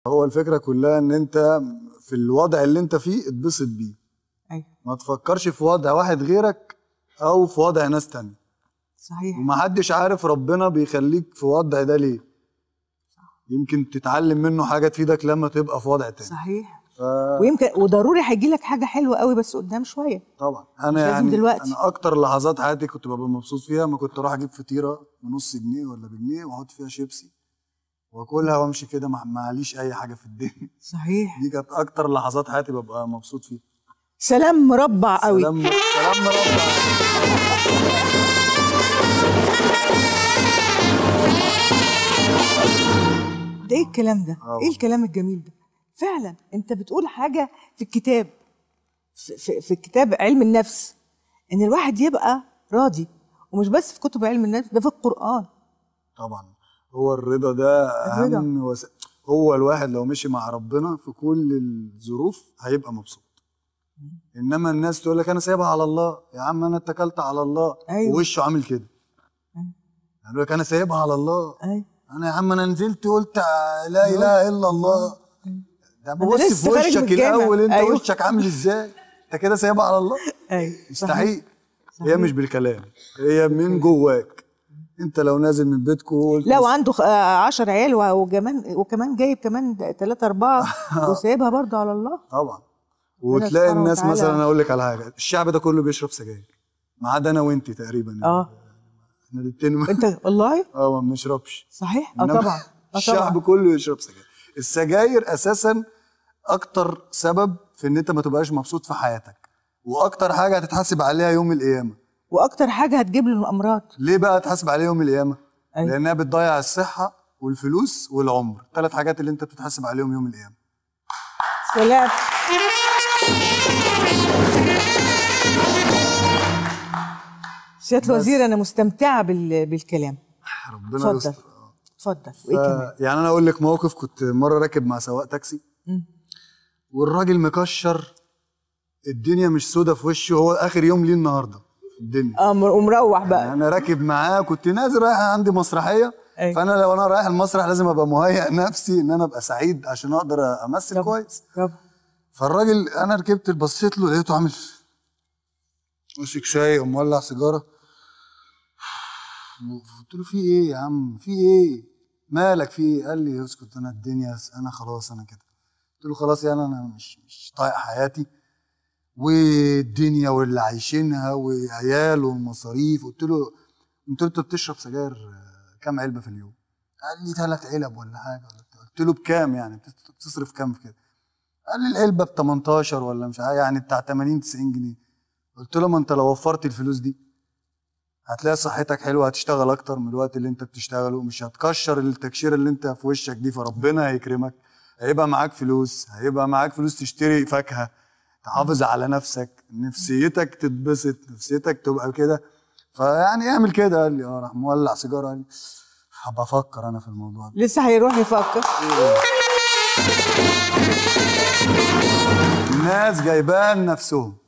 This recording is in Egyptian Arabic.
هو الفكره كلها ان انت في الوضع اللي انت فيه اتبسط بيه ايوه ما تفكرش في وضع واحد غيرك او في وضع ناس تانية صحيح ومحدش عارف ربنا بيخليك في وضع ده ليه يمكن تتعلم منه حاجه تفيدك لما تبقى في وضع تاني صحيح ف... ويمكن وضروري هيجي لك حاجه حلوه قوي بس قدام شويه طبعا مش انا لازم يعني دلوقتي. انا اكتر لحظات حياتي كنت ببقى مبسوط فيها ما كنت اروح اجيب فطيره بنص جنيه ولا بجنيه واحط فيها شيبسي واكلها وامشي كده ما معليش اي حاجه في الدنيا صحيح دي كانت اكتر لحظات حياتي ببقى مبسوط فيها سلام مربع قوي سلام سلام مربع ده ايه الكلام ده؟ آه. ايه الكلام الجميل ده؟ فعلا انت بتقول حاجه في الكتاب في, في, في كتاب علم النفس ان الواحد يبقى راضي ومش بس في كتب علم النفس ده في القران طبعا هو الرضا ده الرضا. اهم وس... هو الواحد لو مشي مع ربنا في كل الظروف هيبقى مبسوط انما الناس تقول لك انا سايبها على الله يا عم انا اتكلت على الله أيوة. ووشه عامل كده أيوة. يقول لك انا سايبها على الله ايوه انا يا عم انا نزلت قلت لا اله الا الله ده ببص لسه في خارج من وشك الجامع. الاول انت أيوة. وشك عامل ازاي انت كده سايبها على الله ايوه مستحيل صحيح. هي مش بالكلام هي من جواك انت لو نازل من بيتكم وقلت لا وعنده خ- آه، عشر عيال و- وكمان وكمان جايب كمان ثلاثة أربعة وسايبها برضه على الله طبعا وتلاقي سبحانه الناس وتعالى. مثلا انا اقول لك على حاجه الشعب ده كله بيشرب سجاير ما عدا انا وانت تقريبا اه احنا الاتنين انت والله اه ما بنشربش صحيح اه إنما طبعا اه الشعب طبعا كله يشرب سجاير السجاير اساسا اكتر سبب في ان انت ما تبقاش مبسوط في حياتك واكتر حاجه هتتحاسب عليها يوم القيامه واكتر حاجه هتجيب له الامراض ليه بقى هتحاسب عليها يوم القيامه أيوة. لانها بتضيع الصحه والفلوس والعمر ثلاث حاجات اللي انت بتتحاسب عليهم يوم القيامه سلام سياده الوزير انا مستمتعه بال... بالكلام ربنا اتفضل يستر اتفضل وايه كمان ف... يعني انا اقول لك موقف كنت مره راكب مع سواق تاكسي مم. والراجل مكشر الدنيا مش سودة في وشه هو اخر يوم ليه النهارده في الدنيا اه مر- ومروح بقى انا راكب معاه كنت نازل رايح عندي مسرحيه أيوة. فانا لو انا رايح المسرح لازم ابقى مهيئ نفسي ان انا ابقى سعيد عشان اقدر امثل طبعا. كويس طبعا فالراجل انا ركبت بصيت له لقيته عامل ماسك شاي ومولع سيجاره قلت له في ايه يا عم في ايه مالك في ايه قال لي اسكت انا الدنيا انا خلاص انا كده قلت له خلاص يعني انا مش مش طايق حياتي والدنيا واللي عايشينها وعيال والمصاريف قلت له قلت له انت بتشرب سجاير آه، كام علبه في اليوم؟ قال لي ثلاث علب ولا حاجه قلت له بكام يعني بتص- بتصرف كام في كده؟ قال لي العلبه ب 18 ولا مش عارف يعني بتاع 80 90 جنيه قلت له ما انت لو وفرت الفلوس دي هتلاقي صحتك حلوه هتشتغل اكتر من الوقت اللي انت بتشتغله مش هتكشر التكشيره اللي انت في وشك دي فربنا هيكرمك هيبقى معاك فلوس هيبقى معاك فلوس تشتري فاكهه تحافظ على نفسك نفسيتك تتبسط نفسيتك تبقى كده فيعني اعمل كده قال لي اه راح مولع سيجاره قال لي هبقى افكر انا في الموضوع ده لسه هيروح يفكر الناس جايبان نفسهم